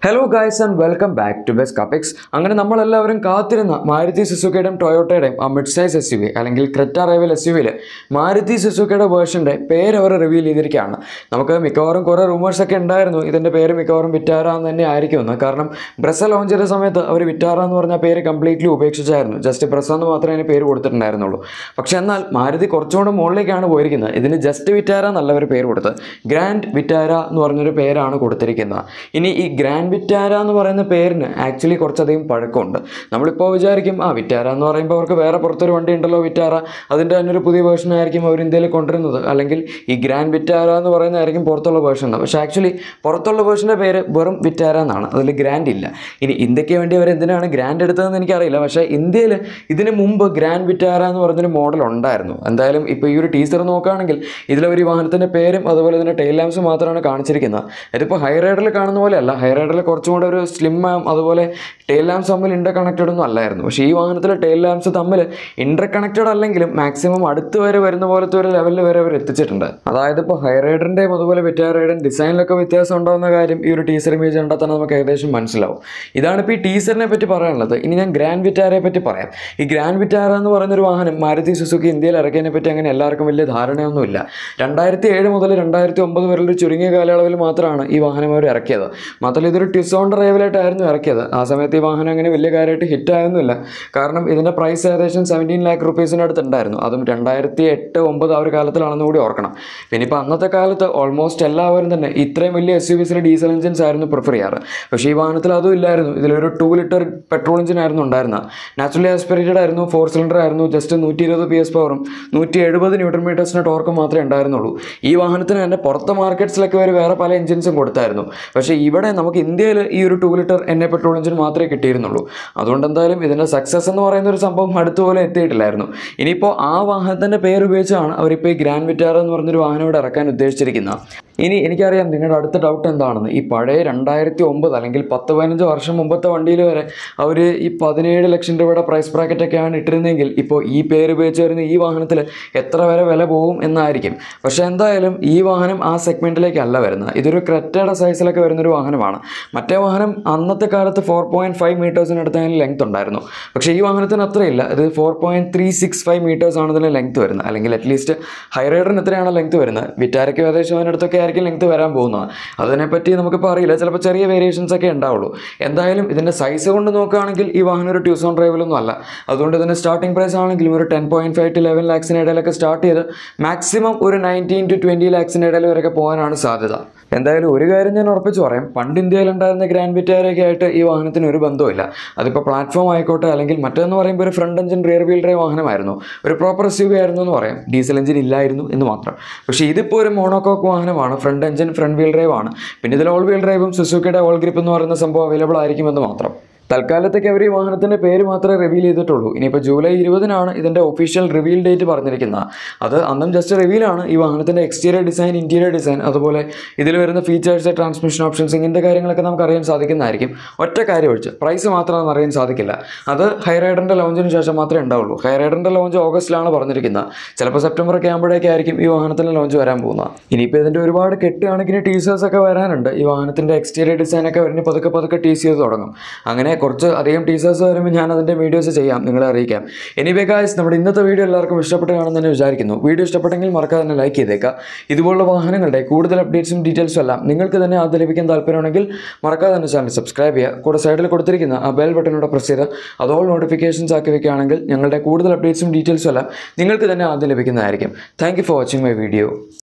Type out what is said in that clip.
hello guys and welcome back to ബെസ് കപ്പിക്സ് അങ്ങനെ നമ്മളെല്ലാവരും കാത്തിരുന്ന മാരുതി സുസുക്കിയുടെയും ടൊയോട്ടയുടെയും ആ mid size S U V അല്ലെങ്കിൽ ക്രെറ്റ റൈവൽ എസ് യു വിയിൽ മാരുതി സുസുക്കിയുടെ വേർഷൻ്റെ പേര് അവർ റിവീൽ ചെയ്തിരിക്കുകയാണ് നമുക്ക് മിക്കവാറും കുറേ റൂമേഴ്സ് ഒക്കെ ഉണ്ടായിരുന്നു ഇതിൻ്റെ പേര് മിക്കവാറും വിറ്റാര എന്ന് തന്നെ ആയിരിക്കുമെന്ന് കാരണം ബ്രസ ലോഞ്ച് ചെയ്ത സമയത്ത് അവർ വിറ്റാര എന്ന് പറഞ്ഞ പേര് കംപ്ലീറ്റ്ലി ഉപേക്ഷിച്ചായിരുന്നു ജസ്റ്റ് ബ്രസ എന്ന് മാത്രമേ അതിന് പേര് കൊടുത്തിട്ടുണ്ടായിരുന്നുള്ളൂ പക്ഷേ എന്നാൽ മാരുതി കുറച്ചുകൂടെ മുകളിലേക്കാണ് പോയിരിക്കുന്നത് ഇതിന് ജസ്റ്റ് വിറ്റാര എന്നല്ല അവർ പേര് കൊടുത്തത് ഗ്രാൻഡ് വിറ്റാര എന്ന് പറഞ്ഞൊരു പേരാണ് കൊടുത്തിരിക്കുന്നത് ഇനി ഈ ഗ്രാൻഡ് വിറ്റാര എന്ന് പറയുന്ന പേരിന് ആക്ച്വലി കുറച്ചധികം പഴക്കമുണ്ട് നമ്മളിപ്പോൾ വിചാരിക്കും ആ വിറ്റാര എന്ന് പറയുമ്പോൾ അവർക്ക് വേറെ പുറത്തൊരു വണ്ടി ഉണ്ടല്ലോ വിറ്റാര അതിൻ്റെ തന്നെ ഒരു പുതിയ വേർഷൻ ആയിരിക്കും അവർ ഇന്ത്യയിൽ കൊണ്ടുവരുന്നത് അല്ലെങ്കിൽ ഈ ഗ്രാൻഡ് വിറ്റാര എന്ന് പറയുന്നതായിരിക്കും പുറത്തുള്ള വേർഷൻ എന്ന് പക്ഷേ ആക്ച്വലി പുറത്തുള്ള വേർഷൻ്റെ പേര് വെറും വിറ്റാര എന്നാണ് അതിൽ ഗ്രാൻഡ് ഇല്ല ഇനി ഇന്ത്യക്ക് വേണ്ടി അവർ എന്തിനാണ് ഗ്രാൻഡ് എടുത്തതെന്ന് എനിക്കറിയില്ല പക്ഷേ ഇന്ത്യയിൽ ഇതിന് മുമ്പ് ഗ്രാൻഡ് വിറ്റാര എന്ന് പറഞ്ഞൊരു മോഡൽ ഉണ്ടായിരുന്നു എന്തായാലും ഇപ്പോൾ ഈ ഒരു ടീസർ നോക്കുകയാണെങ്കിൽ ഇതിലൊരു ഈ വാഹനത്തിൻ്റെ പേരും അതുപോലെ തന്നെ ടെയിൽ ലാംപ്സ് മാത്രമാണ് കാണിച്ചിരിക്കുന്നത് ഇതിപ്പോൾ ഹൈ റൈഡറിൽ കാണുന്ന പോലെയല്ല ഹൈ റൈഡറിൽ കുറച്ചും കൂടെ ഒരു സ്ലിം അതുപോലെ ടെയിൽ ലാംപ്സ് തമ്മിൽ ഇൻ്റർ കണക്റ്റഡ് ഒന്നും അല്ലായിരുന്നു പക്ഷേ ഈ വാഹനത്തിലെ ടെയിൽ ലാംപ്സ് തമ്മിൽ ഇൻ്റർ കണക്റ്റഡ് അല്ലെങ്കിലും മാക്സിമം അടുത്ത് വരെ വരുന്ന പോലത്തെ ഒരു ലെവലിൽ വരെ അവർ എത്തിച്ചിട്ടുണ്ട് അതായത് ഇപ്പോൾ ഹൈ റൈഡറിൻ്റെയും അതുപോലെ വിറ്റാ റൈഡൻ ഡിസൈനിലൊക്കെ വ്യത്യാസം ഉണ്ടാകുന്ന കാര്യം ഈ ഒരു ടീസർ ഇമേജ് കണ്ടാൽ തന്നെ നമുക്ക് ഏകദേശം മനസ്സിലാവും ഇതാണ് ഇപ്പോൾ ഈ ടീസറിനെ പറ്റി പറയാനുള്ളത് ഇനി ഞാൻ ഗ്രാൻഡ് വിറ്റാരയെ പറ്റി പറയാം ഈ ഗ്രാൻഡ് വിറ്റാര എന്ന് പറയുന്ന ഒരു വാഹനം മാരുതി സുസുക്കി ഇന്ത്യയിൽ ഇറക്കിയതിനെ പറ്റി അങ്ങനെ എല്ലാവർക്കും വലിയ ധാരണയൊന്നുമില്ല രണ്ടായിരത്തി ഏഴ് മുതൽ രണ്ടായിരത്തി ഒമ്പത് വരെ ഒരു ചുരുങ്ങിയ കാലയളവിൽ മാത്രമാണ് ഈ വാഹനം അവർ ഇറക്കിയത് മാത്രമല്ല ഇതൊരു ടിസോൺ ഡ്രൈവിലായിട്ടായിരുന്നു ഇറക്കിയത് ആ സമയത്ത് ഈ വാഹനം അങ്ങനെ വലിയ കാര്യമായിട്ട് ഹിറ്റ് ആയിരുന്നില്ല കാരണം ഇതിൻ്റെ പ്രൈസ് ഏകദേശം സെവൻറ്റീൻ ലാക്ക് റുപ്പീസിൻ്റെ അടുത്ത് ഉണ്ടായിരുന്നു അതും രണ്ടായിരത്തി എട്ട് ഒമ്പത് ആ ഒരു കാലത്തിലാണെന്ന് കൂടി ഓർക്കണം പിന്നെ ഇപ്പോൾ അന്നത്തെ കാലത്ത് ഓൾമോസ്റ്റ് എല്ലാവരും തന്നെ ഇത്രയും വലിയ എസ് യു വിസിലെ ഡീസൽ എഞ്ചിൻസ് ആയിരുന്നു പ്രിഫർ ചെയ്യാറ് പക്ഷേ ഈ വാഹനത്തിൽ അതും ഇല്ലായിരുന്നു ഇതിലൊരു ടു ലിറ്റർ പെട്രോൾ എഞ്ചിൻ ആയിരുന്നു ഉണ്ടായിരുന്നത് നാച്ചുറലി ആസ്പിറേറ്റഡ് ആയിരുന്നു ഫോർ സിലിണ്ടർ ആയിരുന്നു ജസ്റ്റ് നൂറ്റി ഇരുപത് പി എസ് പവറും നൂറ്റി എഴുപത് ന്യൂട്രൺ മീറ്റേഴ്സിൻ്റെ ടോർക്കും മാത്രമേ ഉണ്ടായിരുന്നുള്ളൂ ഈ വാഹനത്തിന് തന്നെ പുറത്തെ മാർക്കറ്റ്സിലൊക്കെ അവർ വേറെ പല എഞ്ചിൻസും കൊടുത്തായിരുന്നു പക്ഷേ ഇവിടെ നമുക്ക് ഇന്ത്യയിൽ ഈ ഒരു ടു ലിറ്റർ എണ്ണ പെട്രോൾ എഞ്ചിൻ മാത്രമേ കിട്ടിയിരുന്നുള്ളൂ അതുകൊണ്ട് എന്തായാലും ഇതിൻ്റെ സക്സസ് എന്ന് പറയുന്ന ഒരു സംഭവം അടുത്തുപോലെ എത്തിയിട്ടില്ലായിരുന്നു ഇനിയിപ്പോൾ ആ വാഹനത്തിൻ്റെ പേര് ഉപയോഗിച്ചാണ് അവരിപ്പോൾ ഈ ഗ്രാൻഡ് വിറ്റാറ എന്ന് പറഞ്ഞൊരു വാഹനം ഇവിടെ ഇറക്കാൻ ഉദ്ദേശിച്ചിരിക്കുന്നത് ഇനി എനിക്കറിയാം നിങ്ങളുടെ അടുത്ത ഡൗട്ട് എന്താണെന്ന് ഈ പഴയ രണ്ടായിരത്തി ഒമ്പത് അല്ലെങ്കിൽ പത്ത് പതിനഞ്ച് വർഷം മുമ്പത്തെ വണ്ടിയിൽ വരെ അവർ ഈ പതിനേഴ് ലക്ഷം രൂപയുടെ പ്രൈസ് ബ്രാക്കറ്റൊക്കെയാണ് ഇട്ടിരുന്നെങ്കിൽ ഇപ്പോൾ ഈ പേര് ഉപയോഗിച്ച് വരുന്ന ഈ വാഹനത്തിൽ എത്ര വരെ വില പോകും എന്നായിരിക്കും പക്ഷേ എന്തായാലും ഈ വാഹനം ആ സെഗ്മെൻറ്റിലേക്കല്ല വരുന്നത് ഇതൊരു ക്രെറ്റയുടെ സൈസിലൊക്കെ വരുന്നൊരു വാഹനമാണ് മറ്റേ വാഹനം അന്നത്തെ കാലത്ത് ഫോർ പോയിൻറ്റ് ഫൈവ് മീറ്റേഴ്സിനടുത്ത് അതിന് ലെങ്ത് ഉണ്ടായിരുന്നു പക്ഷേ ഈ വാഹനത്തിന് അത്രയില്ല ഇത് four point three six five metres ആണ് ഇതിന് ലെങ്ത് വരുന്നത് അല്ലെങ്കിൽ അറ്റ്ലീസ്റ്റ് ഹൈ റൈഡറിന് എത്രയാണ് ലെങ്ത് വരുന്നത് വിറ്റാരയ്ക്ക് ഏകദേശം അതിനടുത്തൊക്കെ ആയിരിക്കും ലെങ്ത് വരാൻ പോകുന്നത് അതിനെപ്പറ്റി നമുക്കിപ്പോൾ അറിയില്ല ചിലപ്പോൾ ചെറിയ വേരിയേഷൻസ് ഒക്കെ ഉണ്ടാവുള്ളൂ എന്തായാലും ഇതിൻ്റെ സൈസ് കൊണ്ട് നോക്കുകയാണെങ്കിൽ ഈ വാഹനം ഒരു ട്യൂസോൺ ഡ്രൈവിലൊന്നും അല്ല അതുകൊണ്ട് ഇതിൻ്റെ സ്റ്റാർട്ടിംഗ് പ്രൈസ് ആണെങ്കിലും ഒരു ten point five to eleven ലാക്സിന് ഇടയിലൊക്കെ സ്റ്റാർട്ട് ചെയ്ത് മാക്സിമം ഒരു നയൻറ്റീൻ ടു ട്വൻറ്റി ലാക്സിന് ഇടയിൽ വരെയൊക്കെ പോകാനാണ് സാധ്യത എന്തായാലും ഒരു കാര്യം ഞാൻ ഉറപ്പിച്ച് പറയാം പണ്ട് ഇന്ത്യയിലുണ്ടായിരുന്ന ഗ്രാൻഡ് വിറ്റാരയൊക്കെ ആയിട്ട് ഈ വാഹനത്തിന് ഒരു ബന്ധമില്ല അതിപ്പോൾ പ്ലാറ്റ്ഫോം ആയിക്കോട്ടെ അല്ലെങ്കിൽ മറ്റേന്ന് പറയുമ്പോൾ ഒരു front engine rear wheel drive വാഹനമായിരുന്നു ഒരു പ്രോപ്പർ എസ് ആയിരുന്നു എന്ന് പറയാം ഡീസൽ എഞ്ചിൻ ഇല്ലായിരുന്നു എന്ന് മാത്രം പക്ഷേ ഇതിപ്പോൾ ഒരു മോണോകോക്ക് വാഹനമാണ് front engine front wheel drive ആണ് പിന്നെ ഇതിൽ ഓൾ വീൽ ഡ്രൈവും സുസുക്കിയുടെ ഓൾ ഗ്രിപ്പ് എന്ന് പറയുന്ന സംഭവം അവൈലബിൾ ആയിരിക്കുമെന്ന് മാത്രം തൽക്കാലത്തേക്ക് അവർ ഈ വാഹനത്തിൻ്റെ പേര് മാത്രമേ റിവീൽ ചെയ്തിട്ടുള്ളൂ ഇനിയിപ്പോൾ ജൂലൈ ഇരുപതിനാണ് ഇതിൻ്റെ ഒഫീഷ്യൽ റിവീൽ ഡേറ്റ് പറഞ്ഞിരിക്കുന്നത് അത് അന്നും ജസ്റ്റ് റിവീലാണ് ഈ വാഹനത്തിൻ്റെ എക്സ്റ്റീരിയർ ഡിസൈൻ ഇൻറ്റീരിയർ ഡിസൈൻ അതുപോലെ ഇതിൽ വരുന്ന ഫീച്ചേഴ്സ് ട്രാൻസ്മിഷൻ ഓപ്ഷൻസ് ഇങ്ങനത്തെ കാര്യങ്ങളൊക്കെ നമുക്ക് അറിയാൻ സാധിക്കുന്നതായിരിക്കും ഒറ്റ കാര്യം ഒഴിച്ച് പ്രൈസ് മാത്രം അറിയാൻ സാധിക്കില്ല അത് ഹൈ റൈഡറിൻ്റെ ലോഞ്ചിന് ശേഷം മാത്രമേ ഉണ്ടാവുള്ളൂ ഹൈ റൈഡറിൻ്റെ ലോഞ്ച് ഓഗസ്റ്റിലാണ് പറഞ്ഞിരിക്കുന്നത് ചിലപ്പോൾ സെപ്റ്റംബർ ഒക്കെ ആകുമ്പോഴേക്കായിരിക്കും ഈ വാഹനത്തിൻ്റെ ലോഞ്ച് വരാൻ പോകുന്നത് ഇനിയിപ്പോൾ ഇതിൻ്റെ ഒരുപാട് കെട്ട് കണക്കിന് ടീസേഴ്സ് ഒക്കെ വരാനുണ്ട് ഈ വാഹനത്തിൻ്റെ എക്സ്റ്റീരിയർ ഡിസൈനൊക്കെ വരുന്ന പതുക്കെ പതുക്കെ ടീസ് ചെയ്ത് തുടങ്ങും അങ്ങനെ കുറച്ച് അധികം ടീസേഴ്സ് വരുമ്പോൾ ഞാൻ അതിൻ്റെ വീഡിയോസ് ചെയ്യാം നിങ്ങളെ അറിയിക്കാം എനിവേ ഗായ്സ് നമ്മുടെ ഇന്നത്തെ വീഡിയോ എല്ലാവർക്കും ഇഷ്ടപ്പെട്ട് കാണുമെന്ന് വിചാരിക്കുന്നു വീഡിയോ ഇഷ്ടപ്പെട്ടെങ്കിൽ മറക്കാതെ തന്നെ ലൈക്ക് ചെയ്തേക്കാം ഇതുപോലുള്ള വാഹനങ്ങളുടെ കൂടുതൽ അപ്ഡേറ്റ്സും ഡീറ്റെയിൽസും എല്ലാം നിങ്ങൾക്ക് തന്നെ ആദ്യം ലഭിക്കാൻ താല്പര്യമുണ്ടെങ്കിൽ മറക്കാതെ തന്നെ ചാനൽ സബ്സ്ക്രൈബ് ചെയ്യുക കൂടെ സൈഡിൽ കൊടുത്തിരിക്കുന്ന ആ ബെൽ ബട്ടനോടെ പ്രസ് ചെയ്ത് അതോൾ നോട്ടിഫിക്കേഷൻസ് ആക്കി വെക്കുകയാണെങ്കിൽ ഞങ്ങളുടെ കൂടുതൽ അപ്ഡേറ്റ്സും ഡീറ്റെയിൽസും എല്ലാം നിങ്ങൾക്ക് തന്നെ ആദ്യം ലഭിക്കുന്നതായിരിക്കും thank for watching my video